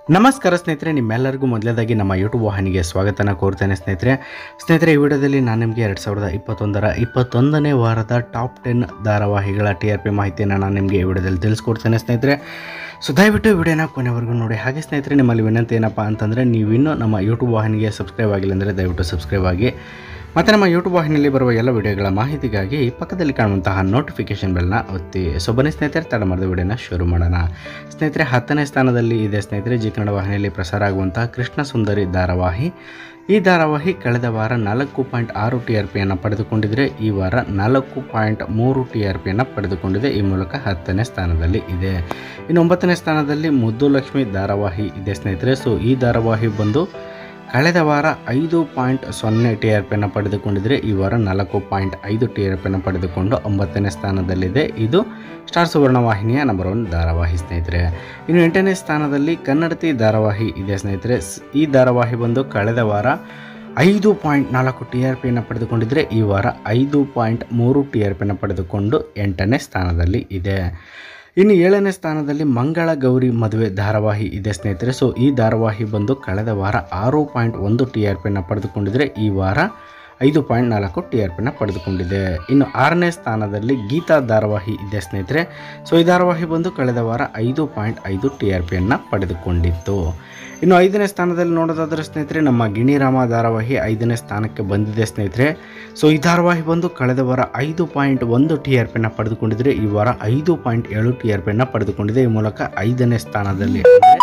ನಮಸ್ಕಾರ ಸ್ನೇಹಿತರೆ ನಿಮ್ಮೆಲ್ಲರಿಗೂ ಮೊದಲೇದಾಗಿ ನಮ್ಮ ಯೂಟ್ಯೂಬ್ ವಾಹಿನಿಗೆ ಸ್ವಾಗತನ ಕೋರ್ತೇನೆ ಸ್ನೇಹಿತರೆ ಸ್ನೇಹಿತರೆ ಈ ವಿಡಿಯೋದಲ್ಲಿ ನಾನು ನಿಮಗೆ ಎರಡು ಸಾವಿರದ ಇಪ್ಪತ್ತೊಂದರ ಇಪ್ಪತ್ತೊಂದನೇ ವಾರದ ಟಾಪ್ ಟೆನ್ ಧಾರಾವಾಹಿಗಳ ಟಿ ಆರ್ ಪಿ ಮಾಹಿತಿಯನ್ನು ನಾನು ನಿಮಗೆ ಈ ವಿಡಿಯೋದಲ್ಲಿ ತಿಳಿಸ್ಕೊಡ್ತೇನೆ ಸ್ನೇಹಿತರೆ ಸೊ ದಯವಿಟ್ಟು ಈ ವಿಡಿಯೋನ ಕೊನೆವರೆಗೂ ನೋಡಿ ಹಾಗೆ ಸ್ನೇಹಿತರೆ ನಿಮ್ಮಲ್ಲಿ ವಿನಂತಿ ಏನಪ್ಪ ಅಂತಂದರೆ ನೀವಿನ್ನೂ ನಮ್ಮ ಯೂಟ್ಯೂಬ್ ವಾಹಿನಿಗೆ ಸಬ್ಸ್ಕ್ರೈಬ್ ಆಗಿಲ್ಲ ಅಂದರೆ ದಯವಿಟ್ಟು ಸಬ್ಸ್ಕ್ರೈಬ್ ಆಗಿ ಮತ್ತು ನಮ್ಮ ಯೂಟ್ಯೂಬ್ ವಾಹಿನಿಯಲ್ಲಿ ಬರುವ ಎಲ್ಲ ವಿಡಿಯೋಗಳ ಮಾಹಿತಿಗಾಗಿ ಪಕ್ಕದಲ್ಲಿ ಕಾಣುವಂತಹ ನೋಟಿಫಿಕೇಶನ್ ಬೆಲ್ನ ಒತ್ತಿ ಸೊ ಬನ್ನಿ ಸ್ನೇಹಿತರೆ ತಡ ಮಾಡಿದ ವಿಡಿಯೋನ ಶುರು ಮಾಡೋಣ ಸ್ನೇಹಿತರೆ ಹತ್ತನೇ ಸ್ಥಾನದಲ್ಲಿ ಇದೆ ಸ್ನೇಹಿತರೆ ಜಿ ಕನ್ನಡ ವಾಹಿನಿಯಲ್ಲಿ ಪ್ರಸಾರ ಆಗುವಂತಹ ಕೃಷ್ಣ ಸುಂದರಿ ಧಾರಾವಾಹಿ ಈ ಧಾರಾವಾಹಿ ಕಳೆದ ವಾರ ನಾಲ್ಕು ಪಾಯಿಂಟ್ ಆರು ಟಿ ಆರ್ ಪಿಯನ್ನು ಪಡೆದುಕೊಂಡಿದ್ದರೆ ಈ ವಾರ ನಾಲ್ಕು ಪಾಯಿಂಟ್ ಮೂರು ಟಿ ಆರ್ ಪಿಯನ್ನು ಪಡೆದುಕೊಂಡಿದೆ ಈ ಮೂಲಕ ಹತ್ತನೇ ಸ್ಥಾನದಲ್ಲಿ ಇದೆ ಇನ್ನು ಒಂಬತ್ತನೇ ಸ್ಥಾನದಲ್ಲಿ ಮುದ್ದು ಲಕ್ಷ್ಮಿ ಧಾರಾವಾಹಿ ಇದೆ ಸ್ನೇಹಿತರೆ ಸೊ ಈ ಧಾರಾವಾಹಿ ಬಂದು ಕಳೆದ ವಾರ ಐದು ಪಾಯಿಂಟ್ ಸೊನ್ನೆ ಟಿ ಆರ್ ಪಿಯನ್ನು ಪಡೆದುಕೊಂಡಿದ್ದರೆ ಈ ವಾರ ನಾಲ್ಕು ಪಾಯಿಂಟ್ ಐದು ಟಿ ಆರ್ ಪಿಯನ್ನು ಪಡೆದುಕೊಂಡು ಒಂಬತ್ತನೇ ಸ್ಥಾನದಲ್ಲಿದೆ ಇದು ಸ್ಟಾರ್ ಸುವರ್ಣ ವಾಹಿನಿಯ ನಂಬರ್ ಒನ್ ಧಾರಾವಾಹಿ ಸ್ನೇಹಿತರೆ ಇನ್ನು ಎಂಟನೇ ಸ್ಥಾನದಲ್ಲಿ ಕನ್ನಡತಿ ಧಾರಾವಾಹಿ ಇದೆ ಸ್ನೇಹಿತರೆ ಸ್- ಈ ಧಾರಾವಾಹಿ ಬಂದು ಕಳೆದ ವಾರ ಐದು ಪಾಯಿಂಟ್ ನಾಲ್ಕು ಟಿ ಆರ್ ಪಿಯನ್ನು ಪಡೆದುಕೊಂಡಿದ್ದರೆ ಈ ವಾರ ಐದು ಪಾಯಿಂಟ್ ಮೂರು ಟಿ ಆರ್ ಪಿಯನ್ನು ಪಡೆದುಕೊಂಡು ಎಂಟನೇ ಸ್ಥಾನದಲ್ಲಿ ಇದೆ ಇನ್ನು ಏಳನೇ ಸ್ಥಾನದಲ್ಲಿ ಮಂಗಳ ಗೌರಿ ಮದುವೆ ಧಾರಾವಾಹಿ ಇದೆ ಸ್ನೇಹಿತರೆ ಸೊ ಈ ಧಾರಾವಾಹಿ ಬಂದು ಕಳೆದ ವಾರ ಆರು ಪಾಯಿಂಟ್ ಒಂದು ಟಿ ಆರ್ ಪಿಯನ್ನು ಪಡೆದುಕೊಂಡಿದ್ದರೆ ಈ ವಾರ ಐದು ಪಾಯಿಂಟ್ ನಾಲ್ಕು ಟಿ ಆರ್ ಪಿನ ಪಡೆದುಕೊಂಡಿದೆ ಇನ್ನು ಆರನೇ ಸ್ಥಾನದಲ್ಲಿ ಗೀತಾ ಧಾರಾವಾಹಿ ಇದೆ ಸ್ನೇಹಿತರೆ ಸೊ ಈ ಧಾರಾವಾಹಿ ಬಂದು ಕಳೆದ ವಾರ ಐದು ಪಾಯಿಂಟ್ ಐದು ಟಿ ಆರ್ ಪಿಯನ್ನು ಪಡೆದುಕೊಂಡಿತ್ತು ಇನ್ನು ಐದನೇ ಸ್ಥಾನದಲ್ಲಿ ನೋಡೋದಾದರೆ ಸ್ನೇಹಿತರೆ ನಮ್ಮ ಗಿಣಿರಾಮ ಧಾರಾವಾಹಿ ಐದನೇ ಸ್ಥಾನಕ್ಕೆ ಬಂದಿದೆ ಸ್ನೇಹಿತರೆ ಸೊ ಈ ಧಾರಾವಾಹಿ ಬಂದು ಕಳೆದ ವಾರ ಐದು ಪಾಯಿಂಟ್ ಒಂದು ಟಿ ಆರ್ ಪಿನ ಪಡೆದುಕೊಂಡಿದ್ದರೆ ಈ ವಾರ ಐದು ಪಾಯಿಂಟ್ ಏಳು ಟಿ ಆರ್ ಪಿನ ಪಡೆದುಕೊಂಡಿದೆ ಈ ಮೂಲಕ ಐದನೇ ಸ್ಥಾನದಲ್ಲಿ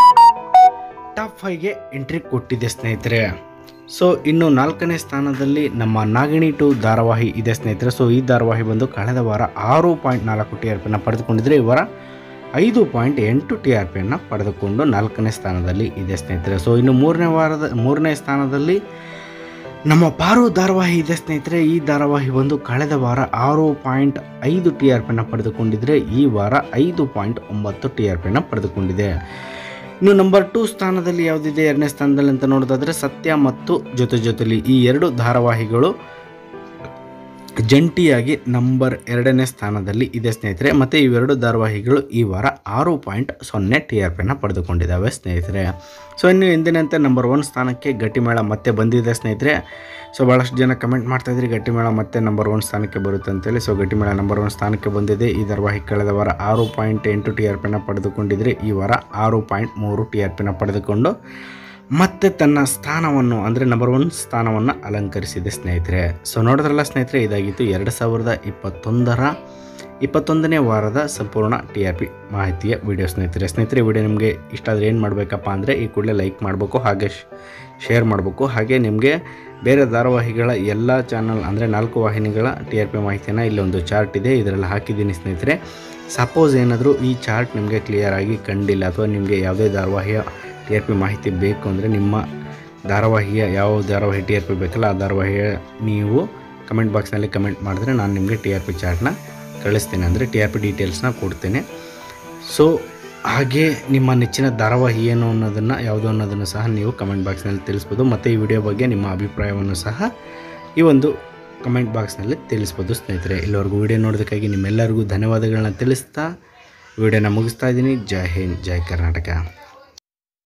ಟಾಪ್ ಫೈವ್ಗೆ ಎಂಟ್ರಿ ಕೊಟ್ಟಿದೆ ಸ್ನೇಹಿತರೆ ಸೊ ಇನ್ನು ನಾಲ್ಕನೇ ಸ್ಥಾನದಲ್ಲಿ ನಮ್ಮ ನಾಗಿಣಿ ಟು ಧಾರಾವಾಹಿ ಇದೆ ಸ್ನೇಹಿತರೆ ಸೊ ಈ ಧಾರಾವಾಹಿ ಬಂದು ಕಳೆದ ವಾರ ಆರು ಪಾಯಿಂಟ್ ನಾಲ್ಕು ಟಿ ಆರ್ ಪಿನ ಪಡೆದುಕೊಂಡಿದ್ದರೆ ಈ ವಾರ ಐದು ಪಾಯಿಂಟ್ ಎಂಟು ಟಿ ಆರ್ ಪಿಯನ್ನು ಪಡೆದುಕೊಂಡು ನಾಲ್ಕನೇ ಸ್ಥಾನದಲ್ಲಿ ಇದೆ ಸ್ನೇಹಿತರೆ ಸೊ ಇನ್ನು ಮೂರನೇ ವಾರದ ಮೂರನೇ ಸ್ಥಾನದಲ್ಲಿ ನಮ್ಮ ಪಾರು ಧಾರಾವಾಹಿ ಇದೆ ಸ್ನೇಹಿತರೆ ಈ ಧಾರಾವಾಹಿ ಬಂದು ಕಳೆದ ವಾರ ಆರು ಪಾಯಿಂಟ್ ಐದು ಟಿ ಆರ್ ಪಿನ ಪಡೆದುಕೊಂಡಿದ್ದರೆ ಈ ವಾರ ಐದು ಪಾಯಿಂಟ್ ಒಂಬತ್ತು ಟಿ ಆರ್ ಪಿನ ಪಡೆದುಕೊಂಡಿದೆ ಇನ್ನು ನಂಬರ್ ಟೂ ಸ್ಥಾನದಲ್ಲಿ ಯಾವುದಿದೆ ಎರಡನೇ ಸ್ಥಾನದಲ್ಲಿ ಅಂತ ನೋಡೋದಾದರೆ ಸತ್ಯ ಮತ್ತು ಜೊತೆ ಜೊತೆಲಿ ಈ ಎರಡು ಧಾರಾವಾಹಿಗಳು ಜಂಟಿಯಾಗಿ ನಂಬರ್ ಎರಡನೇ ಸ್ಥಾನದಲ್ಲಿ ಇದೆ ಸ್ನೇಹಿತರೆ ಮತ್ತು ಇವೆರಡು ಧಾರಾವಾಹಿಗಳು ಈ ವಾರ ಆರು ಪಾಯಿಂಟ್ ಸೊನ್ನೆ ಟಿ ಆರ್ ಪಿನ ಪಡೆದುಕೊಂಡಿದ್ದಾವೆ ಸ್ನೇಹಿತರೆ ಸೊ ಇನ್ನು ಎಂದಿನಂತೆ ನಂಬರ್ ಒನ್ ಸ್ಥಾನಕ್ಕೆ ಗಟ್ಟಿಮೇಳ ಮತ್ತೆ ಬಂದಿದೆ ಸ್ನೇಹಿತರೆ ಸೊ ಭಾಳಷ್ಟು ಜನ ಕಮೆಂಟ್ ಮಾಡ್ತಾಯಿದ್ರಿ ಗಟ್ಟಿಮೇಳ ಮತ್ತೆ ನಂಬರ್ ಒನ್ ಸ್ಥಾನಕ್ಕೆ ಬರುತ್ತೆ ಅಂತೇಳಿ ಸೊ ಗಟ್ಟಿಮೇಳ ನಂಬರ್ ಒನ್ ಸ್ಥಾನಕ್ಕೆ ಬಂದಿದೆ ಈ ಧಾರಾವಾಹಿ ಕಳೆದ ವಾರ ಆರು ಪಾಯಿಂಟ್ ಎಂಟು ಟಿ ಆರ್ ಪಿನ ಪಡೆದುಕೊಂಡಿದ್ರೆ ಈ ವಾರ ಆರು ಪಾಯಿಂಟ್ ಮೂರು ಟಿ ಆರ್ ಪಿನ ಪಡೆದುಕೊಂಡು ಮತ್ತೆ ತನ್ನ ಸ್ಥಾನವನ್ನು ಅಂದರೆ ನಂಬರ್ ಒನ್ ಸ್ಥಾನವನ್ನು ಅಲಂಕರಿಸಿದೆ ಸ್ನೇಹಿತರೆ ಸೊ ನೋಡಿದ್ರಲ್ಲ ಸ್ನೇಹಿತರೆ ಇದಾಗಿತ್ತು ಎರಡು ಸಾವಿರದ ಇಪ್ಪತ್ತೊಂದರ ಇಪ್ಪತ್ತೊಂದನೇ ವಾರದ ಸಂಪೂರ್ಣ ಟಿ ಆರ್ ಪಿ ಮಾಹಿತಿಯ ವಿಡಿಯೋ ಸ್ನೇಹಿತರೆ ಸ್ನೇಹಿತರೆ ವಿಡಿಯೋ ನಿಮಗೆ ಇಷ್ಟ ಆದರೆ ಏನು ಮಾಡಬೇಕಪ್ಪ ಅಂದರೆ ಈ ಕೂಡಲೇ ಲೈಕ್ ಮಾಡಬೇಕು ಹಾಗೆ ಶೇರ್ ಮಾಡಬೇಕು ಹಾಗೆ ನಿಮಗೆ ಬೇರೆ ಧಾರಾವಾಹಿಗಳ ಎಲ್ಲ ಚಾನಲ್ ಅಂದರೆ ನಾಲ್ಕು ವಾಹಿನಿಗಳ ಟಿ ಆರ್ ಪಿ ಮಾಹಿತಿಯನ್ನು ಇಲ್ಲಿ ಒಂದು ಚಾರ್ಟ್ ಇದೆ ಇದರಲ್ಲಿ ಹಾಕಿದ್ದೀನಿ ಸ್ನೇಹಿತರೆ ಸಪೋಸ್ ಏನಾದರೂ ಈ ಚಾರ್ಟ್ ನಿಮಗೆ ಕ್ಲಿಯರ್ ಆಗಿ ಕಂಡಿಲ್ಲ ಅಥವಾ ನಿಮಗೆ ಯಾವುದೇ ಧಾರಾವಾಹಿಯ ಟಿ ಆರ್ ಪಿ ಮಾಹಿತಿ ಬೇಕು ಅಂದರೆ ನಿಮ್ಮ ಧಾರಾವಾಹಿಯ ಯಾವ ಧಾರಾವಾಹಿ ಟಿ ಆರ್ ಪಿ ಬೇಕಲ್ಲ ಆ ಧಾರಾವಾಹಿಯ ನೀವು ಕಮೆಂಟ್ ಬಾಕ್ಸ್ನಲ್ಲಿ ಕಮೆಂಟ್ ಮಾಡಿದ್ರೆ ನಾನು ನಿಮಗೆ ಟಿ ಆರ್ ಪಿ ಚಾರ್ಟ್ನ ಕಳಿಸ್ತೇನೆ ಅಂದರೆ ಟಿ ಆರ್ ಪಿ ಡೀಟೇಲ್ಸ್ನ ಕೊಡ್ತೇನೆ ಸೊ ಹಾಗೆ ನಿಮ್ಮ ನೆಚ್ಚಿನ ಧಾರಾವಾಹಿ ಏನು ಅನ್ನೋದನ್ನು ಯಾವುದು ಅನ್ನೋದನ್ನು ಸಹ ನೀವು ಕಮೆಂಟ್ ಬಾಕ್ಸ್ನಲ್ಲಿ ತಿಳಿಸ್ಬೋದು ಮತ್ತು ಈ ವಿಡಿಯೋ ಬಗ್ಗೆ ನಿಮ್ಮ ಅಭಿಪ್ರಾಯವನ್ನು ಸಹ ಈ ಒಂದು ಕಮೆಂಟ್ ಬಾಕ್ಸ್ನಲ್ಲಿ ತಿಳಿಸ್ಬೋದು ಸ್ನೇಹಿತರೆ ಇಲ್ಲಿವರೆಗೂ ವಿಡಿಯೋ ನೋಡೋದಕ್ಕಾಗಿ ನಿಮ್ಮೆಲ್ಲರಿಗೂ ಧನ್ಯವಾದಗಳನ್ನ ತಿಳಿಸ್ತಾ ವಿಡಿಯೋನ ಮುಗಿಸ್ತಾ ಇದ್ದೀನಿ ಜೈ ಹಿಂದ್ ಜೈ ಕರ್ನಾಟಕ